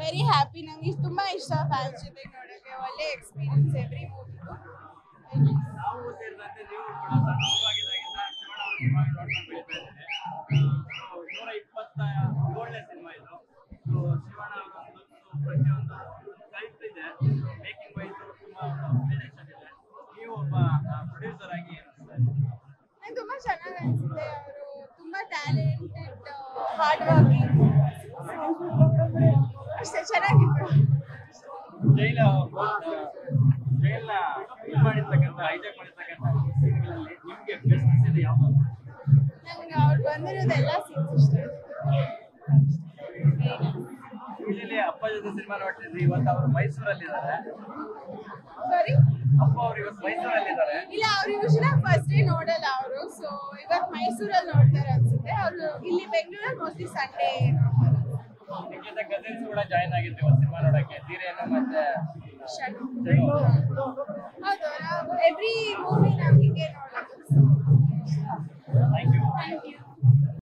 Very happy ನಂಗೆ ಇಷ್ಟು ತುಂಬಾ ಇಷ್ಟ ಫ್ಯಾನ್ಸ್ ಜೊತೆ ನೋಡೋಕೆ ಒಳ್ಳೆ ಎಕ್ಸ್ಪೀರಿಯನ್ಸ್ ಎವ್ರಿ ಮೂವಿದು ನಾವು ಸೇರಿದಂತೆ ನೀವು ಕೂಡ ಸಣ್ಣ ಮಗುವಾಗಿದ್ದಾಗಿಂದ ಶಿವಣ್ಣ ಅವ್ರ ಸಿನಿಮಾ ನೋಡ್ಕೊಂಡು ಬೆಳೀತಾ ಇದ್ದೀರಿ ನೂರ ಇಪ್ಪತ್ತ ಏಳನೇ ಸಿನಿಮಾ ಇದು ಸೊ ಶಿವಣ್ಣ ಅವರ ಒಂದು ಪ್ರತಿಯೊಂದು ಕಲ್ಟ್ ಇದೆ ಮೇಕಿಂಗ್ ವೈಸ್ ತುಂಬಾ ಅಪ್ಡೇಷನ್ ಇದೆ ನೀವು ಒಬ್ಬ ಪ್ರೊಡ್ಯೂಸರ್ ಆಗಿ ಏನಿಸ್ತಾ ಇದೆ? ನಂಗೆ ತುಂಬಾ ಚೆನ್ನಾಗಿ ಅನಿಸುತ್ತೆ ಅವರು ತುಂಬಾ ಟ್ಯಾಲೆಂಟೆಡ್ ಹಾರ್ಡ್ ವರ್ಕಿಂಗ್ ಅಷ್ಟೇ ಚೆನ್ನಾಗಿತ್ತು ಜೈಲ ಜೈಲ್ನ ಇದು ಮಾಡಿರ್ತಕ್ಕಂಥ ಹೈಜಾಕ್ ಮಾಡಿರ್ತಕ್ಕಂಥ ಸೀನ್ಗಳಲ್ಲಿ ನಿಮಗೆ ಬೆಸ್ಟ್ ಸೀನ್ ಯಾವುದು ನಂಗೆ ಅವ್ರು ಬಂದಿರೋದೆಲ್ಲ ಸೀನ್ಸ್ ಇಷ್ಟ ಯೂಶಲಿ ಅಪ್ಪ ಜೊತೆ ಸಿನಿಮಾ ನೋಡ್ತಿದ್ವಿ ಇವತ್ತು ಅವರು ಮೈಸೂರಲ್ಲಿದ್ದಾರೆ ಸಾರಿ ಅಪ್ಪ ಅವರು ಇವತ್ತು ಮೈಸೂರಲ್ಲಿದ್ದಾರೆ ಇಲ್ಲ ಅವ್ರು ಯೂಶಲಿ ಫಸ್ಟ್ ಡೇ ನೋಡಲ್ಲ ಅವರು ಸೊ ಇವತ್ತು ಮೈಸೂರಲ್ಲಿ ನೋಡ್ತಾರೆ ಅನ್ಸುತ್ತೆ ಅವರು ಇಲ್ಲಿ ಬೆಂಗಳೂರಲ್ಲಿ ಮೋಸ್ಟ್ಲಿ ಸಂಡೇ ನೋಡ್ತಾರೆ ನಿಮ್ಗಿಂತ ಕಸಿನ್ಸ್ ಕೂಡ ಜಾಯ್ನ್ ಆಗಿದ್ವಿ ಒಂದು ಸಿನಿಮಾ ನೋಡಕ್ಕೆ ಧೀರೇನು ಮತ್ತೆ ಶಟ್ ಜೈಲು. ಹೌದು ನಾವು ಎವ್ರಿ ಮೂವಿ ನಾವು ಹೀಗೆ